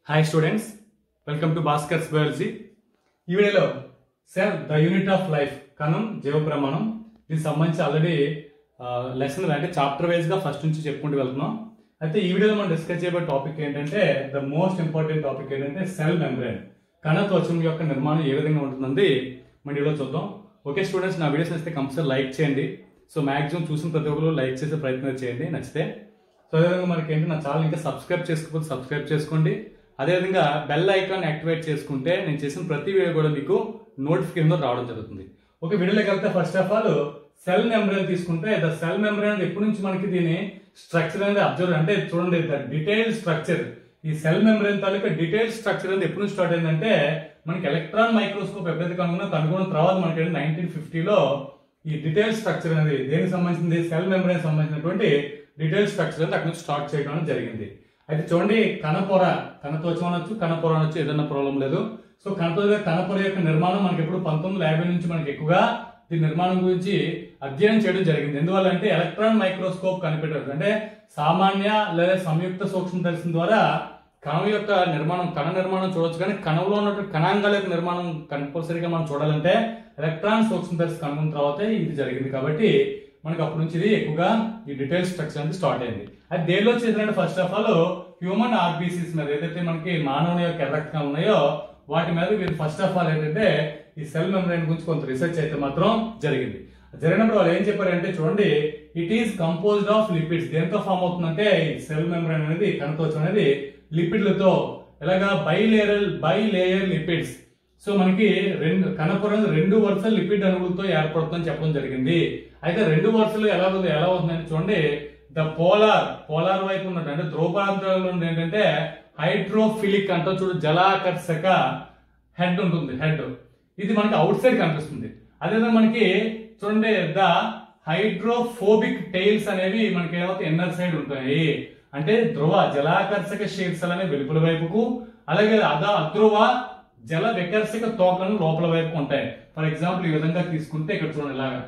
Hi students welcome to Bhaskar's biology ఈ వీడియోలో sir the unit of life కణం జీవ ప్రమాణం దీనికి సంబంధించి ఆల్రెడీ లెసన్ అంటే చాప్టర్ వైజ్ గా ఫస్ట్ నుంచి చెప్పుకుంటూ వెళ్తున్నాం అయితే ఈ వీడియోలో మనం డిస్కస్ చేయబోయే టాపిక్ ఏంటంటే ద మోస్ట్ ఇంపార్టెంట్ టాపిక్ ఏంటంటే సెల్ మెంబ్రెయిన్ కణ త్వచం యొక్క నిర్మాణం ఏ విధంగా ఉంటుందంది మన వీడియోలో చూద్దాం ఓకే స్టూడెంట్స్ నా వీడియోస్ నచ్చితే కంపల్సరీ లైక్ చేయండి సో మాక్సిమం చూసిన ప్రతి ఒక్కరు లైక్ చేసే ప్రయత్నం చేయండి నచ్చితే సో అదేవిధంగా మనకి ఏంటి నా ఛానల్ ఇంకా సబ్స్క్రైబ్ చేసుకోకపోతే సబ్స్క్రైబ్ చేసుకోండి అదేవిధంగా బెల్ ఐకాన్ యాక్టివేట్ చేసుకుంటే నేను చేసిన ప్రతి వీడియో కూడా మీకు నోటిఫికేషన్ రావడం జరుగుతుంది ఒక వీడియోలోకి వెళ్తే first of all cell membrane తీసుకుంటే ద సెల్ మెంబ్రెయిన్ ఎప్పటి నుంచి మనకి దీని స్ట్రక్చర్ అనేది అబ్జర్వ్ అంటే చూడండి ద డీటెయిల్ స్ట్రక్చర్ ఈ సెల్ మెంబ్రెయిన్ తాలూకా డీటెయిల్ స్ట్రక్చర్ అనేది ఎప్పుడు నుంచి స్టార్ట్ అయిందంటే మనకి ఎలక్ట్రాన్ మైక్రోస్కోప్ ఎప్పుడైతే కనుగొన్నా కనుగొన్న తర్వాత మనకి నైన్టీన్ ఫిఫ్టీలో ఈ డీటెయిల్ స్ట్రక్చర్ అనేది దేనికి సంబంధించింది సెల్ మెంబ్రెయిన్ సంబంధించినటువంటి డీటెయిల్ స్ట్రక్చర్ అనేది అక్కడ నుంచి స్టార్ట్ చేయడం అనేది జరిగింది అయితే చూడండి కణపొర కణత్వచం అనొచ్చు కణపొర అనొచ్చు ఏదైనా ప్రాబ్లం లేదు సో కణత్వ కణపొర యొక్క నిర్మాణం మనకి ఎప్పుడు పంతొమ్మిది వందల యాభై నుంచి మనకి ఎక్కువగా దీని నిర్మాణం గురించి అధ్యయనం చేయడం జరిగింది ఎందువల్ల అంటే ఎలక్ట్రాన్ మైక్రోస్కోప్ కనిపెట్టారు అంటే సామాన్య లేదా సంయుక్త సూక్ష్మదర్శనం ద్వారా కణం యొక్క నిర్మాణం కణ నిర్మాణం చూడొచ్చు కానీ కణంలో ఉన్నటువంటి కణాంగాల యొక్క నిర్మాణం కంపల్సరీగా మనం చూడాలంటే ఎలక్ట్రాన్ సూక్ష్మదర్శి కనుగొన్న తర్వాతే ఇది జరిగింది కాబట్టి మనకి అప్పటి నుంచి ఇది ఎక్కువగా ఈ డీటెయిల్ స్ట్రక్చర్ అనేది స్టార్ట్ అయింది అది దేనిలో చేసినట్టు first of all human RBCs మీద ఏదైతే మనకి మానవుని యొక్క ఎర్ర రక్తం ఉన్నాయో వాటి మీద వీళ్ళు ఫస్ట్ ఆఫ్ ఆల్ ఏంటంటే ఈ సెల్ మెంబ్రైన్ గురించి కొంత రీసెర్చ్ అయితే మాత్రం జరిగింది జరిగినప్పుడు వాళ్ళు ఏం చెప్పారంటే చూడండి it is composed of lipids దేంతో ఫామ్ అవుతుందంటే ఈ సెల్ మెంబ్రైన్ అనేది కణతోచం అనేది లిపిడ్లతో ఎలాగా bilayer bi layer lipids so మనకి రెండు కణపొర రెండు వరుస లిపిడ్ అణువులతో ఏర్పడుతుందని చెప్పడం జరిగింది అయితే రెండు వరుసలు ఎలా ఉంది ఎలా అవుతుందని చూడండి ద పోలార్ పోలార్ వైపు ఉన్నట్టు అంటే ధ్రువపరాంతాలలో ఉన్నది ఏంటంటే హైడ్రోఫిలిక్ అంటూ చూడు జలాకర్షక హెడ్ ఉంటుంది హెడ్ ఇది మనకి అవుట్ సైడ్ కనిపిస్తుంది అదేవిధంగా మనకి చూడండి ద హైడ్రోఫోబిక్ టైల్స్ అనేవి మనకి ఏమవుతాయి ఇన్నర్ సైడ్ ఉంటాయి అంటే ధ్రువ జలాకర్షక శీర్షాలు అనేవి వెలుపల వైపుకు అలాగే అద అధ్రువ జల వికర్షక తోకలు లోపల వైపు ఉంటాయి ఫర్ ఎగ్జాంపుల్ ఈ విధంగా తీసుకుంటే ఇక్కడ చూడండి ఇలాగా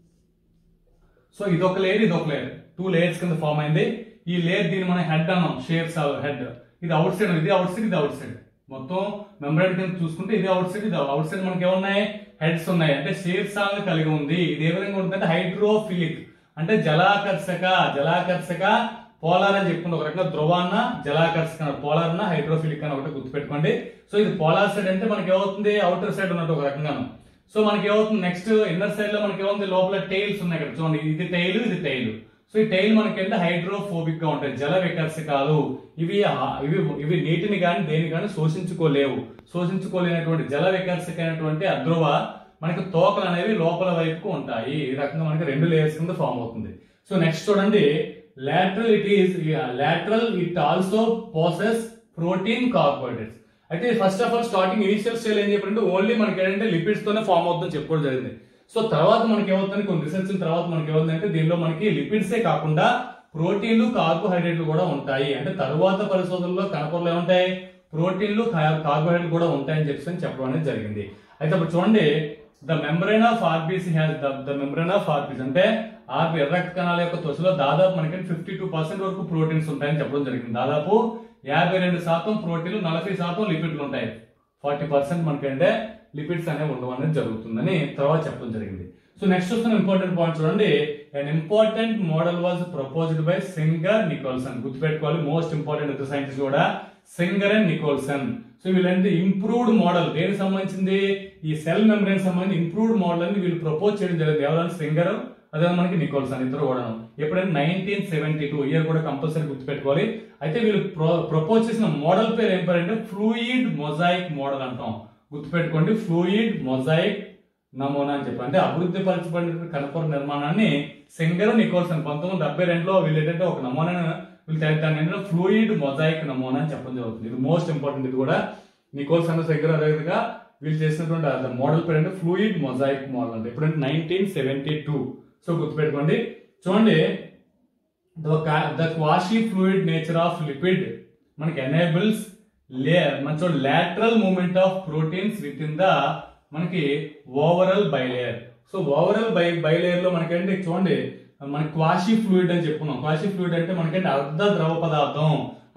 సో ఇదొక లేయర్ ఇదొక లేయర్ టూ లేయర్స్ కింద ఫామ్ అయింది ఈ లేయర్ దీన్ని మనం హెడ్ అన్నాం షేర్స్ హెడ్ ఇది అవుట్ సైడ్ ఇది అవుట్ సైడ్ ఇది అవుట్ సైడ్ మొత్తం మెంబ్రైన్ కింద చూసుకుంటే ఇది అవుట్ సైడ్ ఇది అవుట్ సైడ్ మనకి ఏమున్నాయి హెడ్స్ ఉన్నాయి అంటే షేర్సాలను కలిగి ఉంది ఇది ఏ విధంగా ఉంటుందంటే హైడ్రోఫిలిక్ అంటే జలాకర్షక జలాకర్షక పోలార్ అని చెప్పుకుంటే ఒక రకంగా ధ్రువాన్న జలాకర్షక పోలార్ అన్న హైడ్రోఫిలిక్ అని ఒకటి గుర్తుపెట్టుకోండి సో ఇది పోలార్ సైడ్ అంటే మనకి ఏమవుతుంది అవుటర్ సైడ్ ఉన్నట్టు ఒక రకంగాను సో మనకి ఏమవుతుంది నెక్స్ట్ ఇన్నర్ సైడ్ లో మనకి ఏముంది లోపల టైల్స్ ఉన్నాయి ఇక్కడ చూడండి ఇది టైల్ ఇది టైల్ సో ఈ టైల్ మనకి అంటే హైడ్రోఫోబిక్ గా ఉంటాయి జల వికర్షకాలు ఇవి ఆ- ఇవి ఇవి నీటిని కానీ దేని కానీ శోషించుకోలేవు శోషించుకోలేనటువంటి జల వికర్షకైనటువంటి అధ్రువ మనకి తోకలు అనేవి లోపల వైపుకు ఉంటాయి ఈ రకంగా మనకి రెండు లేయర్స్ కింద ఫామ్ అవుతుంది సో నెక్స్ట్ చూడండి lateral it is lateral it also possesses protein carbohydrates అయితే first of all starting initial stage ఏం చెప్పారంటే ఓన్లీ మనకి ఏంటంటే లిపిడ్స్ తోనే ఫామ్ అవుతుందని చెప్పుకోవడం జరిగింది సో తర్వాత మనకి ఏమవుతుంది కొన్ని రీసెర్చ్ తర్వాత మనకి ఏమవుతుందంటే దీనిలో మనకి లిపిడ్సే కాకుండా ప్రోటీన్లు కార్బోహైడ్రేట్లు కూడా ఉంటాయి అంటే తరువాత పరిశోధనలో కనపడలు ఏముంటాయి ప్రోటీన్లు కార్బోహైడ్రేట్లు కూడా ఉంటాయని చెప్పి అని చెప్పడం అనేది జరిగింది అయితే ఇప్పుడు చూడండి the membrane of RBC has the membrane of RBC అంటే ఆర్బీ ఎర్ర రక్త కణాల యొక్క త్వచలో దాదాపు మనకి ఫిఫ్టీ టూ పర్సెంట్ వరకు ప్రోటీన్స్ ఉంటాయని చెప్పడం జరిగింది దాదాపు యాభై రెండు శాతం ప్రోటీన్లు నలభై శాతం లిపిడ్లు ఉంటాయి ఫార్టీ పర్సెంట్ మనకంటే లిపిడ్స్ అనేవి ఉండవు అనేది జరుగుతుందని తర్వాత చెప్పడం జరిగింది సో నెక్స్ట్ వస్తున్న ఇంపార్టెంట్ పాయింట్ చూడండి an important model was proposed by Singer Nicolson గుర్తుపెట్టుకోవాలి మోస్ట్ ఇంపార్టెంట్ ఇద్దరు సైంటిస్ట్ కూడా సింగర్ అండ్ నికోల్సన్ సో వీళ్ళంటే ఇంప్రూవ్డ్ మోడల్ దేనికి సంబంధించింది ఈ సెల్ మెంబ్రెయిన్ సంబంధించి ఇంప్రూవ్డ్ మోడల్ అని వీళ్ళు ప్రపోజ్ చేయడం జరిగింది ఎవరైనా సింగర్ అదే మనకి నికోల్సన్ ఇద్దరు కూడా ఎప్పుడైనా నైన్టీన్ సెవెంటీ టూ ఇయర్ కూడా కంపల్సరీ గుర్తుపెట్టుకోవాలి అయితే వీళ్ళు ప్రపోజ్ చేసిన మోడల్ పేరు ఏం పేరు అంటే ఫ్లూయిడ్ మొజాయిక్ మోడల్ అంటాం గుర్తుపెట్టుకోండి ఫ్లూయిడ్ మొజాయిక్ నమూనా అని చెప్పి అంటే అభివృద్ధి పరచబడిన కనపర నిర్మాణాన్ని సింగర్ నికోల్సన్ పంతొమ్మిది వందల డెబ్బై రెండులో వీళ్ళు ఏంటంటే ఒక నమూనా వీళ్ళు దాని- దాన్ని ఏంటంటే ఫ్లూయిడ్ మొజాయిక్ నమూనా అని చెప్పడం జరుగుతుంది ఇది మోస్ట్ ఇంపార్టెంట్ ఇది కూడా నికోల్సన్ సింగర్ అదేవిధంగా వీళ్ళు చేసినటువంటి మోడల్ పేరు అంటే ఫ్లూయిడ్ మొజాయిక్ మోడల్ అంటే ఎప్పుడంటే నైన్టీన్ సెవెంటీ టూ సో గుర్తుపెట్టుకోండి చూడండి the quasi fluid nature of lipid మనకి ఎనేబుల్స్ లేయర్ మన చూడండి lateral movement of proteins with in the మనకి overall bilayer so overall bi bilayer లో మనకి ఏంటి చూడండి మనకి క్వాషీ ఫ్లూయిడ్ అని చెప్పుకున్నాం క్వాషీ ఫ్లూయిడ్ అంటే మనకంటే అర్ధ ద్రవ పదార్థం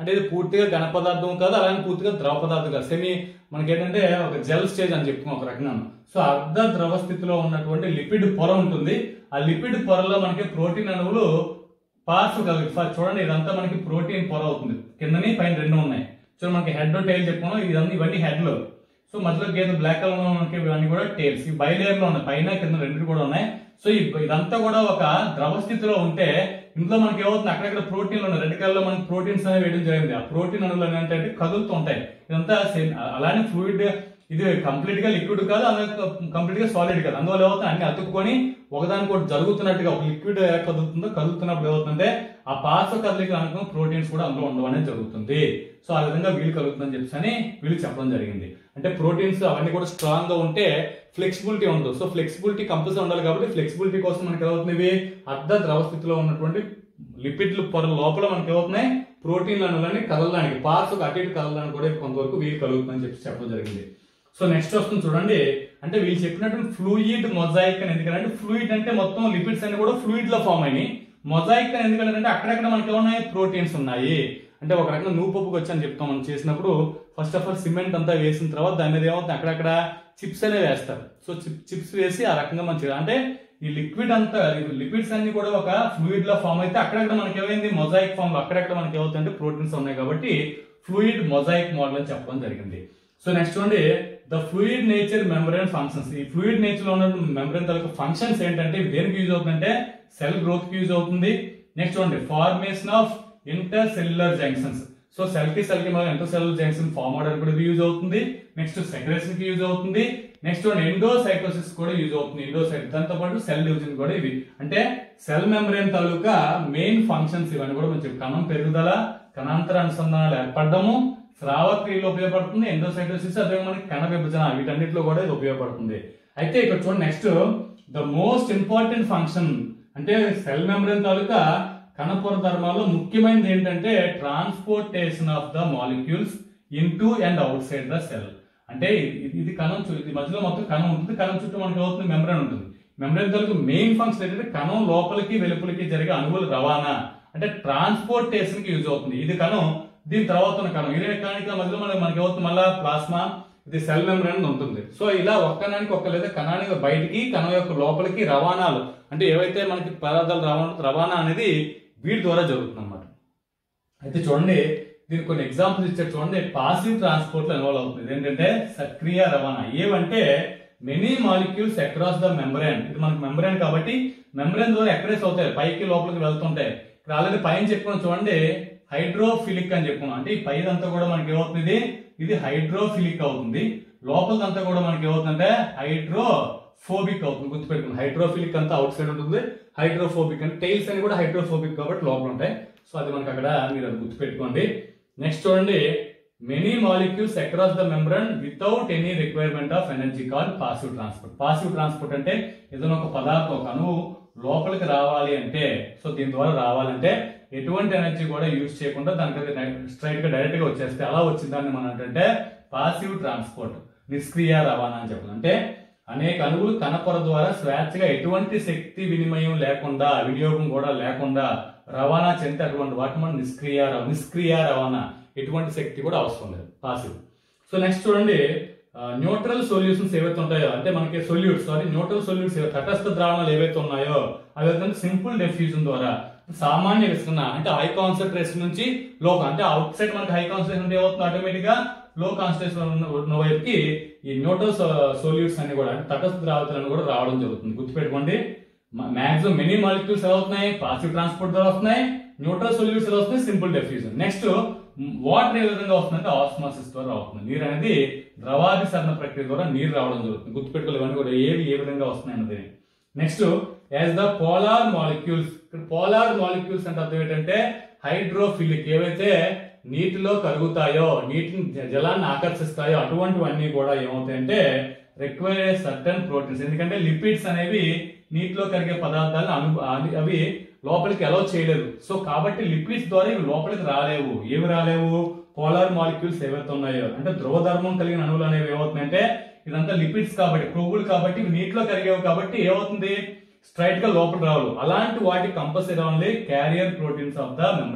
అంటే ఇది పూర్తిగా ఘన పదార్థం కాదు అలాగే పూర్తిగా ద్రవ పదార్థం కాదు సెమీ మనకి ఏంటంటే ఒక జెల్ స్టేజ్ అని చెప్పుకున్నాం ఒక రకంగా సో అర్ధ ద్రవ స్థితిలో ఉన్నటువంటి లిపిడ్ పొర ఉంటుంది ఆ లిపిడ్ పొరలో మనకి ప్రోటీన్ అణువులు పార్ట్స్ కలిగి ఫస్ట్ చూడండి ఇదంతా మనకి ప్రోటీన్ పొర అవుతుంది కిందని పైన రెండు ఉన్నాయి చూడండి మనకి హెడ్ టైల్ చెప్పుకున్నాం ఇదంతా ఇవన్నీ హెడ్లు సో మధ్యలో గేదె బ్లాక్ కలర్ లో మనకి ఇవన్నీ కూడా టైల్స్ ఈ బయలేర్ లో ఉన్నాయి పైన కింద రెండు కూడా ఉన్నాయి సో ఈ- ఇదంతా కూడా ఒక ద్రవ స్థితిలో ఉంటే ఇందులో మనకి ఏమవుతుంది అక్కడక్కడ ప్రోటీన్లు ఉన్నాయి రెడ్ కలర్ లో మనకి ప్రోటీన్స్ అనేవి వేయడం జరిగింది ఆ ప్రోటీన్ అణువులు అనేవి ఏంటంటే కదులుతూ ఉంటాయి ఇదంతా సేమ్ అలానే ఫ్లూయిడ్ ఇది కంప్లీట్ గా లిక్విడ్ కాదు అలాగే కంప్లీట్ గా సాలిడ్ కాదు అందువల్ల ఏమవుతుంది అన్ని అతుక్కొని ఒకదానికి ఒకటి జరుగుతున్నట్టుగా ఒక లిక్విడ్ ఎలా కదులుతుందో కదులుతున్నప్పుడు ఏమవుతుందంటే ఆ పార్శ్వ కదలిక అనుకున్న ప్రోటీన్స్ కూడా అందులో ఉండడం అనేది జరుగుతుంది సో ఆ విధంగా వీలు కలుగుతుందని చెప్పేసి అని వీళ్ళు చెప్పడం జరిగింది అంటే ప్రోటీన్స్ అవన్నీ కూడా స్ట్రాంగ్ గా ఉంటే ఫ్లెక్సిబిలిటీ ఉండదు సో ఫ్లెక్సిబిలిటీ కంపల్సరీ ఉండాలి కాబట్టి ఫ్లెక్సిబిలిటీ కోసం మనకి ఏమవుతుంది ఇవి అర్ధ ద్రవ స్థితిలో ఉన్నటువంటి లిపిడ్లు పొర లోపల మనకి ఏమవుతున్నాయి ప్రోటీన్లు అనులని కదలడానికి పార్ట్స్ అటు ఇటు కదలడానికి కూడా కొంతవరకు వీలు కలుగుతుందని చెప్పి చెప్పడం జరిగింది సో నెక్స్ట్ వస్తుంది చూడండి అంటే వీళ్ళు చెప్పినటువంటి ఫ్లూయిడ్ మొజాయిక్ అని ఎందుకంటే ఫ్లూయిడ్ అంటే మొత్తం లిపిడ్స్ అన్ని కూడా ఫ్లూయిడ్ లో ఫామ్ అయినాయి మొజాయిక్ అని ఎందుకంటే అక్కడక్కడ మనకి ఏమున్నాయి ప్రోటీన్స్ ఉన్నాయి అంటే ఒక రకంగా నువ్వు పప్పుకి వచ్చని చెప్తాం మనం చేసినప్పుడు ఫస్ట్ ఆఫ్ ఆల్ సిమెంట్ అంతా వేసిన తర్వాత దాని మీద ఏమవుతుంది అక్కడక్కడ చిప్స్ అనేవి వేస్తారు సో చిప్స్ వేసి ఆ రకంగా మనం చేయాలి అంటే ఈ లిక్విడ్ అంతా లిక్విడ్స్ అన్ని కూడా ఒక ఫ్లూయిడ్ లో ఫామ్ అయితే అక్కడక్కడ మనకి ఏమైంది మొజాయిక్ ఫామ్ లో అక్కడక్కడ మనకి ఏమవుతుందంటే ప్రోటీన్స్ ఉన్నాయి కాబట్టి ఫ్లూయిడ్ మొజాయిక్ మోడల్ అని చెప్పడం జరిగింది సో నెక్స్ట్ చూడండి the fluid nature membrane functions ఈ ఫ్లూయిడ్ నేచర్ లో ఉన్న మెంబ్రెన్ తాలూకు ఫంక్షన్స్ ఏంటంటే ఇవి దేనికి యూజ్ అవుతుందంటే సెల్ గ్రోత్ కి యూజ్ అవుతుంది నెక్స్ట్ చూడండి formation of intercellular junctions so cell కి సెల్ కి మనం ఇంటర్ సెల్యులర్ జంక్షన్ ఫార్మ్ అవడానికి కూడా ఇది యూజ్ అవుతుంది నెక్స్ట్ సెక్రేషన్ కి యూజ్ అవుతుంది నెక్స్ట్ ఎండోసైటోసిస్ కూడా యూజ్ అవుతుంది ఎండోసైట్ దాంతో పాటు సెల్ డివిజన్ కూడా ఇవి అంటే సెల్ మెంబ్రెన్ తాలూకా మెయిన్ ఫంక్షన్స్ ఇవన్నీ కూడా మనం చెప్పు కణం పెరుగుదల కణాంతర అనుసంధానాలు ఏర్పడము స్రావ క్రియలో ఉపయోగపడుతుంది ఎండోసైటోసిస్ అదే మనకి కణ విభజన వీటన్నిటిలో కూడా ఇది ఉపయోగపడుతుంది అయితే ఇక్కడ చూడండి next the most important function అంటే సెల్ మెంబ్రెన్ తాలూకా కణపొర ధర్మాల్లో ముఖ్యమైనది ఏంటంటే transportation of the molecules into and outside the cell అంటే ఇది- ఇది కణం చు- ఇది మధ్యలో మొత్తం కణం ఉంటుంది కణం చుట్టూ మనకి అవుతుంది మెంబ్రెన్ ఉంటుంది మెంబ్రెన్ తాలూకు మెయిన్ ఫంక్షన్ ఏంటంటే కణం లోపలికి వెలుపలికి జరిగే అణువుల రవాణా అంటే ట్రాన్స్పోర్టేషన్ కి యూజ్ అవుతుంది ఇది కణం దీని తర్వాత ఉన్న కణం ఇదే కణానికి మధ్యలో మనకి మనకి అవుతుంది మళ్ళా ప్లాస్మా ఇది సెల్ మెంబ్రెన్ ఉంటుంది సో ఇలా ఒక్క కణానికి ఒక్క లేదా కణానికి బయటికి కణం యొక్క లోపలికి రవాణాలు అంటే ఏవైతే మనకి పదార్థాలు రవాణా రవాణా అనేది వీటి ద్వారా జరుగుతుంది అన్నమాట అయితే చూడండి దీనికి కొన్ని ఎగ్జాంపుల్స్ ఇచ్చారు చూడండి పాసివ్ ట్రాన్స్పోర్ట్ లో ఇన్వాల్వ్ అవుతుంది ఏంటంటే సక్రియ రవాణా ఏవంటే many molecules across the membrane ఇది మనకి మెంబ్రెన్ కాబట్టి మెంబ్రెన్ ద్వారా ఎక్రెస్ అవుతాయి పైకి లోపలికి వెళ్తుంటాయి ఇక్కడ ఆల్రెడీ పైన చెప్పుకున్నాం చూడండి హైడ్రోఫిలిక్ అని చెప్పుకున్నాం అంటే ఈ పైదంతా కూడా మనకి ఏమవుతుంది ఇది? ఇది హైడ్రోఫిలిక్ అవుతుంది లోపలంతా కూడా మనకి ఏమవుతుందంటే హైడ్రో ఫోబిక్ అవుతుంది గుర్తుపెట్టుకుని హైడ్రోఫిలిక్ అంతా అవుట్ సైడ్ ఉంటుంది హైడ్రోఫోబిక్ అంటే టైల్స్ అని కూడా హైడ్రోఫోబిక్ కాబట్టి లోపల ఉంటాయి సో అది మనకి అక్కడ మీరు అది గుర్తుపెట్టుకోండి నెక్స్ట్ చూడండి many molecules across the membrane without any requirement of energy call passive transport passive transport అంటే ఏదైనా ఒక పదార్థం ఒక అణువు లోపలికి రావాలి అంటే సో దీని ద్వారా రావాలంటే ఎటువంటి ఎనర్జీ కూడా యూజ్ చేయకుండా దానికి స్ట్రైట్ గా డైరెక్ట్ గా వచ్చేస్తే అలా వచ్చిందాన్ని మనం ఏంటంటే పాసివ్ ట్రాన్స్పోర్ట్ నిష్క్రియ రవాణా అని చెప్పాలి అంటే అనేక అణువులు కణపొర ద్వారా స్వేచ్ఛగా ఎటువంటి శక్తి వినిమయం లేకుండా వినియోగం కూడా లేకుండా రవాణా చెందితే అటువంటి వాటి మనం నిష్క్రియ రవ- నిష్క్రియ రవాణా ఎటువంటి శక్తి కూడా అవసరం లేదు పాసివ్ సో నెక్స్ట్ చూడండి న్యూట్రల్ సొల్యూషన్స్ ఏవైతే ఉంటాయో అంటే మనకి సొల్యూట్స్ సారీ న్యూట్రల్ సొల్యూట్స్ తటస్థ ద్రావణాలు ఏవైతే ఉన్నాయో అవి సింపుల్ డెఫ్యూజన్ ద్వారా సామాన్య విస్కరణ అంటే హై కాన్సన్ట్రేషన్ నుంచి లో అంటే అవుట్ సైడ్ మనకి హై కాన్సన్ట్రేషన్ ఉంటే ఏమవుతుంది ఆటోమేటిక్ గా లో కాన్సన్ట్రేషన్ ఉన్న ఉన్న వైపుకి ఈ న్యూట్రల్ సొల్యూట్స్ అన్ని కూడా అంటే తటస్థ ద్రావతాలను కూడా రావడం జరుగుతుంది గుర్తుపెట్టుకోండి మాక్సిమం మెనీ మాలిక్యూల్స్ ఎలా అవుతున్నాయి పాసివ్ ట్రాన్స్పోర్ట్ ద్వారా వస్తున్నాయి న్యూట్రల్ సొల్యూట్స్ ఎలా వస్తున్నాయి సింపుల్ డెఫ్యూజన్ నెక్స్ట్ వాటర్ ఏ విధంగా వస్తుందంటే ఆస్మాసిస్ ద్వారా అవుతుంది నీరు అనేది ద్రవాభిసరణ ప్రక్రియ ద్వారా నీరు రావడం జరుగుతుంది గుర్తుపెట్టుకోవాలి ఇవన్నీ కూడా ఏవి ఏ విధంగా వస్తున్నాయి అన్నది next as the polar molecules ఇక్కడ పోలార్ మాలిక్యూల్స్ అంటే అర్థం ఏంటంటే హైడ్రోఫిలిక్ ఏవైతే నీటిలో కరుగుతాయో నీటిని జ- జలాన్ని ఆకర్షిస్తాయో అటువంటివన్నీ కూడా ఏమవుతాయంటే రిక్వైర్ సర్టన్ ప్రోటీన్స్ ఎందుకంటే లిపిడ్స్ అనేవి నీటిలో కరిగే పదార్థాలను అను అవి- అవి లోపలికి అలౌ చేయలేదు సో కాబట్టి లిపిడ్స్ ద్వారా ఇవి లోపలికి రాలేవు ఏవి రాలేవు పోలార్ మాలిక్యూల్స్ ఏవైతే ఉన్నాయో అంటే ధ్రువ ధర్మం కలిగిన అణువులు అనేవి ఏమవుతున్నాయంటే ఇదంతా లిపిడ్స్ కాబట్టి క్రొవ్వులు కాబట్టి ఇవి నీటిలో కరిగేవి కాబట్టి ఏమవుతుంది స్ట్రైట్ గా లోపల రావు అలాంటి వాటి compulsory only carrier proteins of the membrane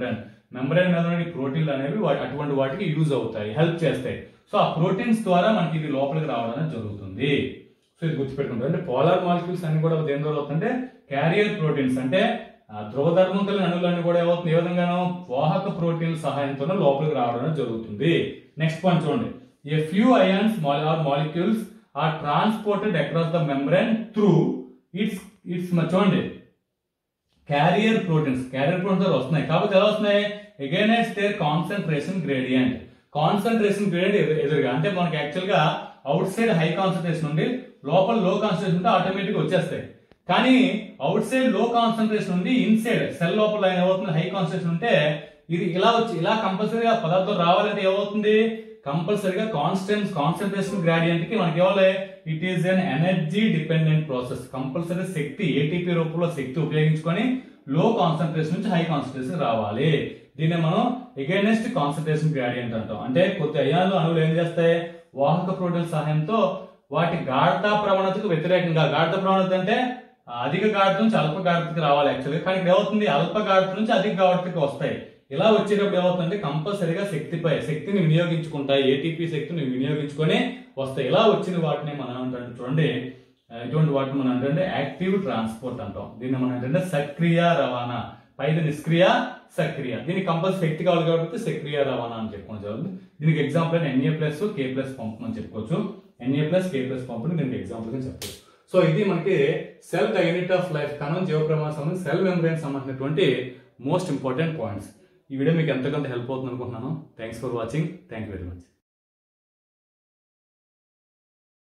membrane మీద ఉన్న ప్రోటీన్లు అనేవి వా- అటువంటి వాటికి యూజ్ అవుతాయి హెల్ప్ చేస్తాయి సో ఆ ప్రోటీన్స్ ద్వారా మనకి ఇది లోపలికి రావడం అనేది జరుగుతుంది సో ఇది గుర్తుపెట్టుకుంటారు అంటే పోలార్ మాలిక్యూల్స్ అన్ని కూడా దేని ద్వారా అవుతుంటే క్యారియర్ ప్రోటీన్స్ అంటే ఆ, ధ్రువధర్మం కలిగిన అణువులన్నీ కూడా ఏమవుతుంది ఏ విధంగానో వాహక ప్రోటీన్ల సహాయంతో లోపలికి రావడం అనేది జరుగుతుంది నెక్స్ట్ పాయింట్ చూడండి a few ions or molecules are transported across the membrane through its its చూడండి క్యారియర్ ప్రోటీన్స్ క్యారియర్ ప్రోటీన్స్ వస్తున్నాయి కాకపోతే ఎలా వస్తున్నాయి against their concentration gradient concentration gradient ఎదురుగా అంటే మనకి యాక్చువల్ గా అవుట్ సైడ్ హై కాన్సన్ట్రేషన్ ఉండి లోపల లో కాన్సన్ట్రేషన్ ఉంటే ఆటోమేటిక్ వచ్చేస్తాయి కానీ అవుట్ సైడ్ లో కాన్సన్ట్రేషన్ ఉంది ఇన్సైడ్ సెల్ లోపల ఏమవుతుంది హై కాన్సన్ట్రేషన్ ఉంటే ఇది ఇలా వచ్చి ఇలా కంపల్సరీగా పదార్థం రావాలంటే ఏమవుతుంది కంపల్సరీగా కాన్స్టెంట్ కాన్సన్ట్రేషన్ గ్రాడియంట్ కి మనకి ఇవ్వాలి it is an energy dependent process compulsory శక్తి ఏటీపీ రూపంలో శక్తి ఉపయోగించుకొని లో కాన్సన్ట్రేషన్ నుంచి హై కాన్సన్ట్రేషన్ రావాలి దీన్ని మనం ఎగైనెస్ట్ కాన్సన్ట్రేషన్ గ్రాడియంట్ అంటాం అంటే కొద్ది అయాలు అణువులు ఏం చేస్తాయి వాహక ప్రోటీన్ సహాయంతో వాటి గాఢత ప్రవణతకు వ్యతిరేకంగా గాఢత ప్రవణత అంటే ఆ, అధిక గాఢత నుంచి అల్ప గాఢతకి రావాలి యాక్చువల్గా కానీ ఇక్కడ ఏమవుతుంది అల్ప గాఢత నుంచి అధిక గాఢతకి వస్తాయి ఇలా వచ్చేటప్పుడు ఏమవుతుందంటే కంపల్సరీగా శక్తిపై శక్తిని వినియోగించుకుంటాయి ఏటీపీ శక్తిని వినియోగించుకొని వస్తాయి ఇలా వచ్చిన వాటిని మనం ఏమంటాం చూడండి ఆ, ఇటువంటి వాటిని మనం ఏంటంటే యాక్టివ్ ట్రాన్స్పోర్ట్ అంటాం దీన్ని మనం ఏంటంటే సక్రియ రవాణా పైది నిష్క్రియ సక్రియ దీనికి కంపల్సరీ శక్తి కావాలి కాబట్టి సక్రియ రవాణా అని చెప్పుకోవడం జరుగుతుంది దీనికి example NA plus K plus pump అని చెప్పుకోవచ్చు NA plus K plus pump దీనికి ఎగ్జాంపుల్ గా చెప్పవచ్చు సో ఇది మనకి cell the unit of life కణం జీవప్రమాణ సంబంధించి సెల్ మెంబ్రెయిన్ సంబంధించినటువంటి మోస్ట్ ఇంపార్టెంట్ పాయింట్స్ ఈ వీడియో మీకు ఎంతకంత హెల్ప్ అవుతుంది అనుకుంటున్నాను thanks for watching thank you very much